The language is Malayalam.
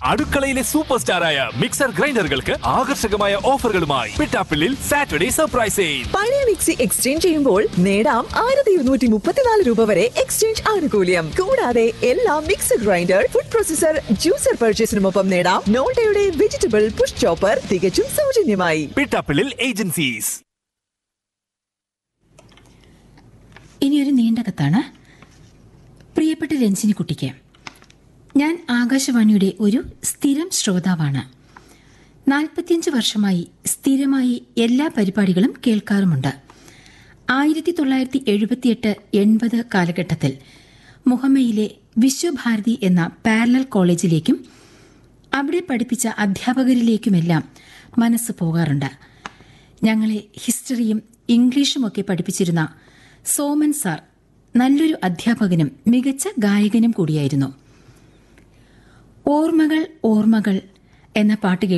അടുക്കളയിലെ സൂപ്പർ സ്റ്റാറായ മിക്സർ ഗ്രൈൻഡറുകൾക്ക് ആകർഷകമായ ഓഫറുകളുമായി പിട്ടാപ്പിള്ളിൽ സാറ്റർഡേ സർപ്രൈസ് സെയിൽ പഴയ മിക്സി എക്സ്ചേഞ്ച് ചെയ്യുമ്പോൾ നേടാം ആയിരത്തി ഇരുന്നൂറ്റി മുപ്പത്തിനാല് രൂപ വരെ എക്സ്ചേഞ്ച് ആനുകൂല്യം കൂടാതെ എല്ലാ mixer grinder food processor juicer പർച്ചേസിനുമൊപ്പം നേടാം നോൾട്ടയുടെ വെജിറ്റബിൾ പുഷ് ചോപ്പർ തികച്ചും സൗജന്യമായി പിട്ടാപ്പിള്ളിൽ ഏജൻസീസ് ഇനിയൊരു നീണ്ട കത്താണ് പ്രിയപ്പെട്ട രഞ്ജിനി കുട്ടിക്ക് ഞാൻ ആകാശവാണിയുടെ ഒരു സ്ഥിരം ശ്രോതാവാണ് നാൽപ്പത്തിയഞ്ച് വർഷമായി സ്ഥിരമായി എല്ലാ പരിപാടികളും കേൾക്കാറുമുണ്ട് ആയിരത്തി തൊള്ളായിരത്തി എഴുപത്തിയെട്ട് എൺപത് കാലഘട്ടത്തിൽ മുഹമ്മയിലെ വിശ്വഭാരതി എന്ന പാരലൽ കോളേജിലേക്കും അവിടെ പഠിപ്പിച്ച അധ്യാപകരിലേക്കുമെല്ലാം മനസ്സ് പോകാറുണ്ട് ഞങ്ങളെ ഹിസ്റ്ററിയും ഇംഗ്ലീഷുമൊക്കെ പഠിപ്പിച്ചിരുന്ന സോമൻ സാർ നല്ലൊരു അധ്യാപകനും മികച്ച ഗായകനും കൂടിയായിരുന്നു ഓർമ്മകൾ ഓർമ്മകൾ എന്ന പാട്ട് കേൾ